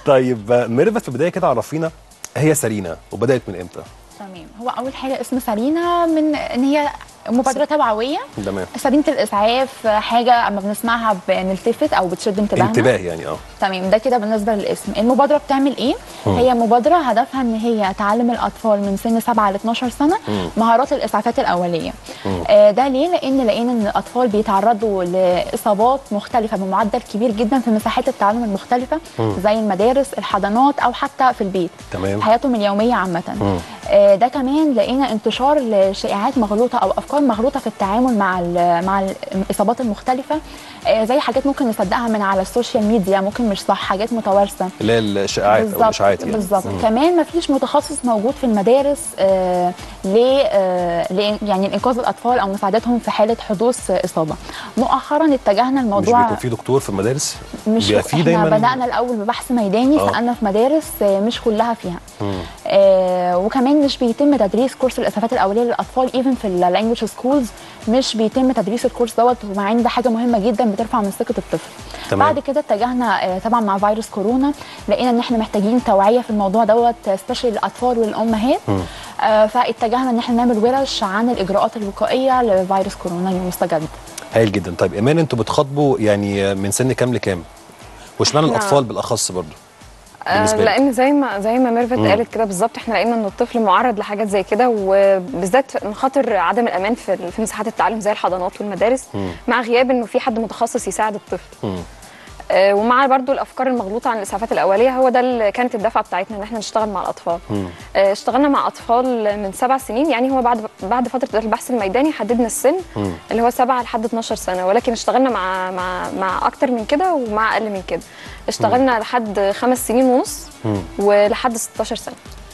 طيب آه، ميرفت في البدايه كده عرفينا هي سارينا وبدات من امتى تمام هو اول حاجه اسم سارينا من ان هي مبادره توعويه تمام سفينه الاسعاف حاجه اما بنسمعها بنلتفت او بتشد انتباهنا انتباه يعني اه تمام ده كده بالنسبه للاسم المبادره بتعمل ايه هي مبادره هدفها ان هي تعلم الاطفال من سن 7 ل 12 سنه مهارات الاسعافات الاوليه آه ده ليه لان لقينا ان الاطفال بيتعرضوا لاصابات مختلفه بمعدل كبير جدا في مساحات التعلم المختلفه زي المدارس الحضانات او حتى في البيت تمام. في حياتهم اليوميه عامه آه ده كمان لقينا انتشار لشائعات مغلوطه او افكار مغلوطه في التعامل مع ال- مع الاصابات المختلفه آه زي حاجات ممكن نصدقها من على السوشيال ميديا ممكن مش صح حاجات متوارثه اللي هي الشائعات او الاشاعات يعني بالظبط مم. كمان ما فيش متخصص موجود في المدارس آه ل آه ل- يعني انقاذ الاطفال او مساعدتهم في حاله حدوث آه، اصابه مؤخرا اتجهنا مش الموضوع بيكون في دكتور في المدارس مش بيبقى في احنا دايما بدانا الاول ببحث ميداني آه. سالنا في مدارس آه، مش كلها فيها مم. آه وكمان مش بيتم تدريس كورس الاسعافات الاوليه للاطفال ايفن في اللانجوج سكولز مش بيتم تدريس الكورس دوت ومع ان ده حاجه مهمه جدا بترفع من ثقه الطفل تمام. بعد كده اتجهنا آه طبعا مع فيروس كورونا لقينا ان احنا محتاجين توعيه في الموضوع دوت سبيشال للاطفال والامهات آه فاتجهنا ان احنا نعمل ورش عن الاجراءات الوقائيه لفيروس كورونا المستجد هايل جدا طيب ايمان انتوا بتخاطبوا يعني من سن كام لكام واشمعنى إحنا- الاطفال بالاخص برضو آه، بالنسبة لك. لان زي ما زي ما ميرفت قالت كده بالظبط احنا لقينا ان الطفل معرض لحاجات زي كده وبالذات من خاطر عدم الامان في في مساحات التعلم زي الحضانات والمدارس مع غياب انه في حد متخصص يساعد الطفل مم. آه، ومع برضو الافكار المغلوطه عن الاسعافات الاوليه هو ده اللي كانت الدفعه بتاعتنا ان احنا نشتغل مع الاطفال آه، اشتغلنا مع اطفال من سبع سنين يعني هو بعد بعد فتره البحث الميداني حددنا السن اللي هو سبعة لحد 12 سنه ولكن اشتغلنا مع مع مع اكتر من كده ومع اقل من كده اشتغلنا لحد خمس سنين ونص ولحد 16 سنه